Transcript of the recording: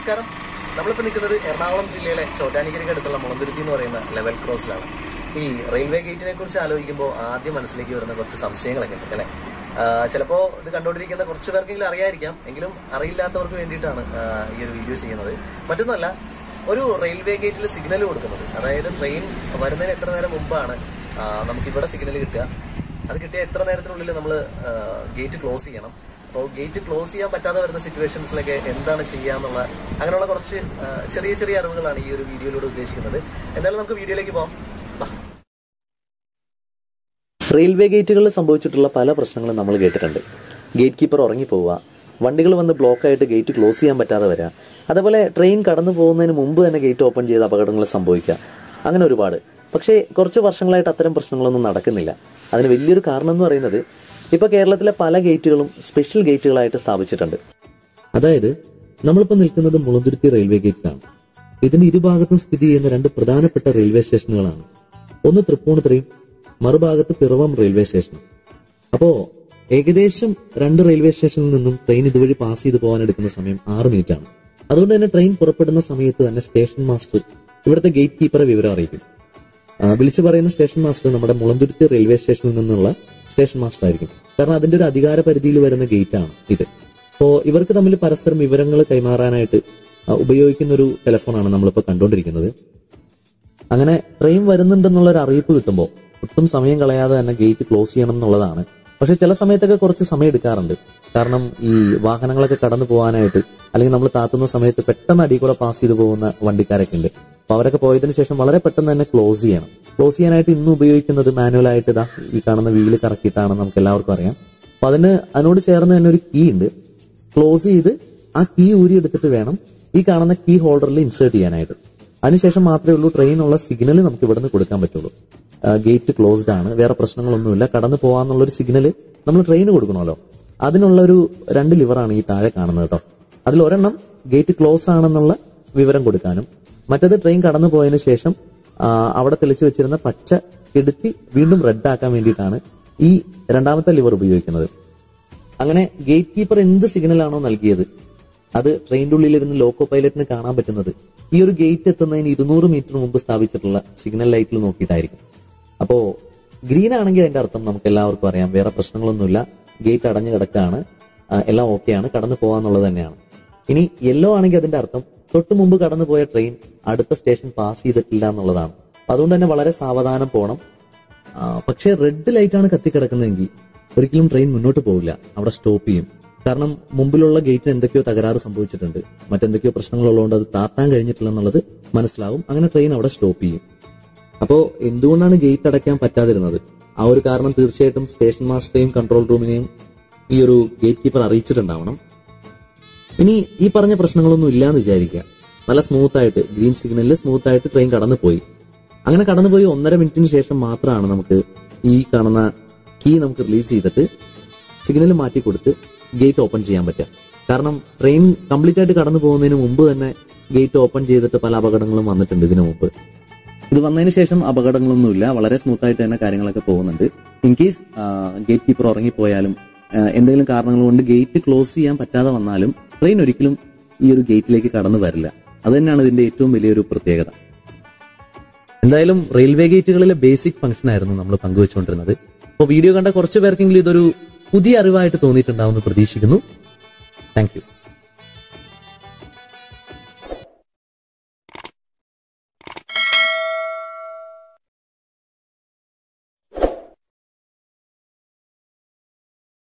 നമസ്കാരം നമ്മളിപ്പോൾ നിൽക്കുന്നത് എറണാകുളം ജില്ലയിലെ ചോറ്റാനിക്കരയ്ക്ക് അടുത്തുള്ള മുളന്തുരുത്തി എന്ന് പറയുന്ന ലെവൽ ക്രോസിലാണ് ഈ റെയിൽവേ ഗേറ്റിനെ കുറിച്ച് ആലോചിക്കുമ്പോൾ ആദ്യം മനസ്സിലേക്ക് വരുന്ന കുറച്ച് സംശയങ്ങളൊക്കെ ഉണ്ട് അല്ലേ ചിലപ്പോൾ ഇത് കണ്ടുകൊണ്ടിരിക്കുന്ന കുറച്ച് പേർക്കെങ്കിലും അറിയായിരിക്കാം എങ്കിലും അറിയില്ലാത്തവർക്ക് വേണ്ടിയിട്ടാണ് ആ, ഈ ഒരു വീഡിയോ ചെയ്യുന്നത് മറ്റൊന്നുമല്ല ഒരു റെയിൽവേ ഗേറ്റിൽ സിഗ്നൽ കൊടുക്കുന്നത് അതായത് ട്രെയിൻ വരുന്നതിന് എത്ര നേരം മുമ്പാണ് ആ, നമുക്ക് ഇവിടെ സിഗ്നൽ കിട്ടുക അത് കിട്ടിയ എത്ര നേരത്തിനുള്ളിൽ നമ്മൾ ഗേറ്റ് ക്ലോസ് ചെയ്യണം അപ്പോൾ ഗേറ്റ് ക്ലോസ് ചെയ്യാൻ പറ്റാതെ വരുന്ന സിറ്റുവേഷൻസിലൊക്കെ എന്താണ് ചെയ്യാന്നുള്ള അങ്ങനെയുള്ള കുറച്ച് ആ, ചെറിയ ചെറിയ അറിവുകളാണ് ഈ ഒരു വീഡിയോയിലൂടെ ഉദ്ദേശിക്കുന്നത് എന്തായാലും നമുക്ക് വീഡിയോയിലേക്ക് പോകാം ബാ. റെയിൽവേ ഗേറ്റുകളിൽ സംഭവിച്ചിട്ടുള്ള പല പ്രശ്നങ്ങളും നമ്മൾ കേട്ടിട്ടുണ്ട് ഗേറ്റ് കീപ്പർ ഉറങ്ങിപ്പോവുക വണ്ടികൾ വന്ന് ബ്ലോക്കായിട്ട് ഗേറ്റ് ക്ലോസ് ചെയ്യാൻ പറ്റാതെ വരിക അതേപോലെ ട്രെയിൻ കടന്നു പോകുന്നതിന് മുമ്പ് തന്നെ ഗേറ്റ് ഓപ്പൺ ചെയ്ത് അപകടങ്ങൾ സംഭവിക്കുക അങ്ങനെ ഒരുപാട് പക്ഷേ കുറച്ച് വർഷങ്ങളായിട്ട് അത്തരം പ്രശ്നങ്ങളൊന്നും നടക്കുന്നില്ല അതിന് വലിയൊരു കാരണം എന്ന് പറയുന്നത് ഇപ്പോൾ കേരളത്തിലെ പല ഗേറ്റുകളും സ്പെഷ്യൽ ഗേറ്റുകളായിട്ട് സ്ഥാപിച്ചിട്ടുണ്ട് അതായത് നമ്മളിപ്പോൾ നിൽക്കുന്നത് മുളന്തുരുത്തി റെയിൽവേ ഗേറ്റിലാണ് ഇതിന്റെ ഇരുഭാഗത്തും സ്ഥിതി ചെയ്യുന്ന രണ്ട് പ്രധാനപ്പെട്ട റെയിൽവേ സ്റ്റേഷനുകളാണ് ഒന്ന് തൃപ്പൂണിത്തുറയും മറുഭാഗത്ത് പിറവം റെയിൽവേ സ്റ്റേഷനും അപ്പോ ഏകദേശം രണ്ട് റെയിൽവേ സ്റ്റേഷനിൽ നിന്നും ട്രെയിൻ ഇതുവഴി പാസ് ചെയ്തു പോകാൻ എടുക്കുന്ന സമയം ആറ് മിനിറ്റ് ആണ് അതുകൊണ്ട് തന്നെ ട്രെയിൻ പുറപ്പെടുന്ന സമയത്ത് തന്നെ സ്റ്റേഷൻ മാസ്റ്റർ ഇവിടുത്തെ ഗേറ്റ് കീപ്പറെ വിവരം അറിയിക്കും ആ, വിളിച്ചു പറയുന്ന സ്റ്റേഷൻ മാസ്റ്റർ നമ്മുടെ മുളന്തുരുത്തി റെയിൽവേ സ്റ്റേഷനിൽ നിന്നുള്ള സ്റ്റേഷൻ മാസ്റ്റർ ആയിരിക്കും കാരണം അതിന്റെ ഒരു അധികാര പരിധിയിൽ വരുന്ന ഗേറ്റ് ആണ് ഇത് അപ്പോ ഇവർക്ക് തമ്മിൽ പരസ്പരം വിവരങ്ങൾ കൈമാറാനായിട്ട് ആ, ഉപയോഗിക്കുന്ന ഒരു ടെലിഫോണാണ് നമ്മളിപ്പോൾ കണ്ടുകൊണ്ടിരിക്കുന്നത് അങ്ങനെ ട്രെയിൻ വരുന്നുണ്ടെന്നുള്ള ഒരു അറിയിപ്പ് കിട്ടുമ്പോൾ ഒട്ടും സമയം കളയാതെ തന്നെ ഗേറ്റ് ക്ലോസ് ചെയ്യണം എന്നുള്ളതാണ് പക്ഷെ ചില സമയത്തൊക്കെ കുറച്ച് സമയം എടുക്കാറുണ്ട് കാരണം ഈ വാഹനങ്ങളൊക്കെ കടന്നു പോകാനായിട്ട് അല്ലെങ്കിൽ നമ്മൾ താത്തുന്ന സമയത്ത് പെട്ടെന്ന് അടി കൂടെ പാസ് ചെയ്തു പോകുന്ന വണ്ടിക്കാരൊക്കെ ഉണ്ട് അപ്പൊ അവരൊക്കെ പോയതിനു ശേഷം വളരെ പെട്ടെന്ന് തന്നെ ക്ലോസ് ചെയ്യണം ക്ലോസ് ചെയ്യാനായിട്ട് ഇന്ന് ഉപയോഗിക്കുന്നത് മാനുവൽ ആയിട്ട് ഇതാ ഈ കാണുന്ന വീല് കറക്കിയിട്ടാണ് നമുക്ക് എല്ലാവർക്കും അറിയാം അപ്പൊ അതിന് അതിനോട് ചേർന്ന് തന്നെ ഒരു കീ ഉണ്ട് ക്ലോസ് ചെയ്ത് ആ കീ ഊരി എടുത്തിട്ട് വേണം ഈ കാണുന്ന കീ ഹോൾഡറിൽ ഇൻസേർട്ട് ചെയ്യാനായിട്ട് അതിനുശേഷം മാത്രമേ ഉള്ളൂ ട്രെയിനുള്ള സിഗ്നൽ നമുക്ക് ഇവിടുന്ന് കൊടുക്കാൻ പറ്റുള്ളൂ ഗേറ്റ് ക്ലോസ്ഡ് ആണ് വേറെ പ്രശ്നങ്ങളൊന്നുമില്ല കടന്നു പോകാന്നുള്ളൊരു സിഗ്നൽ നമ്മൾ ട്രെയിന് കൊടുക്കണമല്ലോ അതിനുള്ള ഒരു രണ്ട് ലിവറാണ് ഈ താഴെ കാണുന്നത് കേട്ടോ അതിൽ ഒരെണ്ണം ഗേറ്റ് ക്ലോസ് ആണെന്നുള്ള വിവരം കൊടുക്കാനും മറ്റേത് ട്രെയിൻ കടന്നു പോയതിനു ശേഷം ആ, അവിടെ തെളിച്ചു വെച്ചിരുന്ന പച്ച കെടുത്തി വീണ്ടും റെഡ് ആക്കാൻ വേണ്ടിയിട്ടാണ് ഈ രണ്ടാമത്തെ ലിവർ ഉപയോഗിക്കുന്നത് അങ്ങനെ ഗേറ്റ് കീപ്പർ എന്ത് സിഗ്നലാണോ നൽകിയത് അത് ട്രെയിനിന്റെ ഉള്ളിലിരുന്ന് ലോക്കോ പൈലറ്റിന് കാണാൻ പറ്റുന്നത് ഈ ഒരു ഗേറ്റ് എത്തുന്നതിന് ഇരുന്നൂറ് മീറ്റർ മുമ്പ് സ്ഥാപിച്ചിട്ടുള്ള സിഗ്നൽ ലൈറ്റിൽ നോക്കിയിട്ടായിരിക്കും അപ്പോ ഗ്രീൻ ആണെങ്കിൽ അതിന്റെ അർത്ഥം നമുക്ക് എല്ലാവർക്കും അറിയാം വേറെ പ്രശ്നങ്ങളൊന്നുമില്ല ഗേറ്റ് അടഞ്ഞു കിടക്കുകയാണ് ആ, എല്ലാം ഓക്കെയാണ് കടന്നു പോകാന്നുള്ളത് തന്നെയാണ് ഇനി യെല്ലോ ആണെങ്കിൽ അതിന്റെ അർത്ഥം തൊട്ട് മുമ്പ് കടന്നു പോയ ട്രെയിൻ അടുത്ത സ്റ്റേഷൻ പാസ് ചെയ്തിട്ടില്ല എന്നുള്ളതാണ് അപ്പൊ അതുകൊണ്ട് തന്നെ വളരെ സാവധാനം പോകണം ആ, പക്ഷേ റെഡ് ലൈറ്റ് ആണ് കത്തിക്കിടക്കുന്നതെങ്കിൽ ഒരിക്കലും ട്രെയിൻ മുന്നോട്ട് പോകില്ല അവിടെ സ്റ്റോപ്പ് ചെയ്യും കാരണം മുമ്പിലുള്ള ഗേറ്റിന് എന്തൊക്കെയോ തകരാറ് സംഭവിച്ചിട്ടുണ്ട് മറ്റെന്തൊക്കെയോ പ്രശ്നങ്ങളുള്ളതുകൊണ്ട് അത് താത്താൻ കഴിഞ്ഞിട്ടില്ല എന്നുള്ളത് മനസ്സിലാവും അങ്ങനെ ട്രെയിൻ അവിടെ സ്റ്റോപ്പ് ചെയ്യും അപ്പോ എന്തുകൊണ്ടാണ് ഗേറ്റ് അടയ്ക്കാൻ പറ്റാതിരുന്നത് ആ ഒരു കാരണം തീർച്ചയായിട്ടും സ്റ്റേഷൻ മാസ്റ്ററെയും കൺട്രോൾ റൂമിനെയും ഈ ഒരു ഗേറ്റ് കീപ്പർ അറിയിച്ചിട്ടുണ്ടാവണം ഇനി ഈ പറഞ്ഞ പ്രശ്നങ്ങളൊന്നും ഇല്ലാന്ന് വിചാരിക്കുക നല്ല സ്മൂത്ത് ആയിട്ട് ഗ്രീൻ സിഗ്നലിൽ സ്മൂത്ത് ആയിട്ട് ട്രെയിൻ കടന്നു പോയി അങ്ങനെ കടന്നുപോയി ഒന്നര മിനിറ്റിന് ശേഷം മാത്രമാണ് നമുക്ക് ഈ കാണുന്ന കീ നമുക്ക് റിലീസ് ചെയ്തിട്ട് സിഗ്നൽ മാറ്റി കൊടുത്ത് ഗേറ്റ് ഓപ്പൺ ചെയ്യാൻ പറ്റുക കാരണം ട്രെയിൻ കംപ്ലീറ്റ് ആയിട്ട് കടന്നു പോകുന്നതിന് മുമ്പ് തന്നെ ഗേറ്റ് ഓപ്പൺ ചെയ്തിട്ട് പല അപകടങ്ങളും വന്നിട്ടുണ്ട് ഇതിനു മുമ്പ് ഇത് വന്നതിന് ശേഷം അപകടങ്ങളൊന്നുമില്ല വളരെ സ്മൂത്ത് ആയിട്ട് തന്നെ കാര്യങ്ങളൊക്കെ പോകുന്നുണ്ട് ഇൻ കേസ് ഗേറ്റ് കീപ്പർ ഉറങ്ങിപ്പോയാലും ആ, എന്തെങ്കിലും കാരണങ്ങൾ കൊണ്ട് ഗേറ്റ് ക്ലോസ് ചെയ്യാൻ പറ്റാതെ വന്നാലും ട്രെയിൻ ഒരിക്കലും ഈ ഒരു ഗേറ്റിലേക്ക് കടന്നു വരില്ല അത് തന്നെയാണ് ഇതിന്റെ ഏറ്റവും വലിയൊരു പ്രത്യേകത എന്തായാലും റെയിൽവേ ഗേറ്റുകളിലെ ബേസിക് ഫംഗ്ഷൻ ആയിരുന്നു നമ്മൾ പങ്കുവെച്ചുകൊണ്ടിരുന്നത് അപ്പോൾ വീഡിയോ കണ്ട കുറച്ച് പേർക്കെങ്കിലും ഇതൊരു പുതിയ അറിവായിട്ട് തോന്നിയിട്ടുണ്ടാവുമെന്ന് പ്രതീക്ഷിക്കുന്നു താങ്ക് യു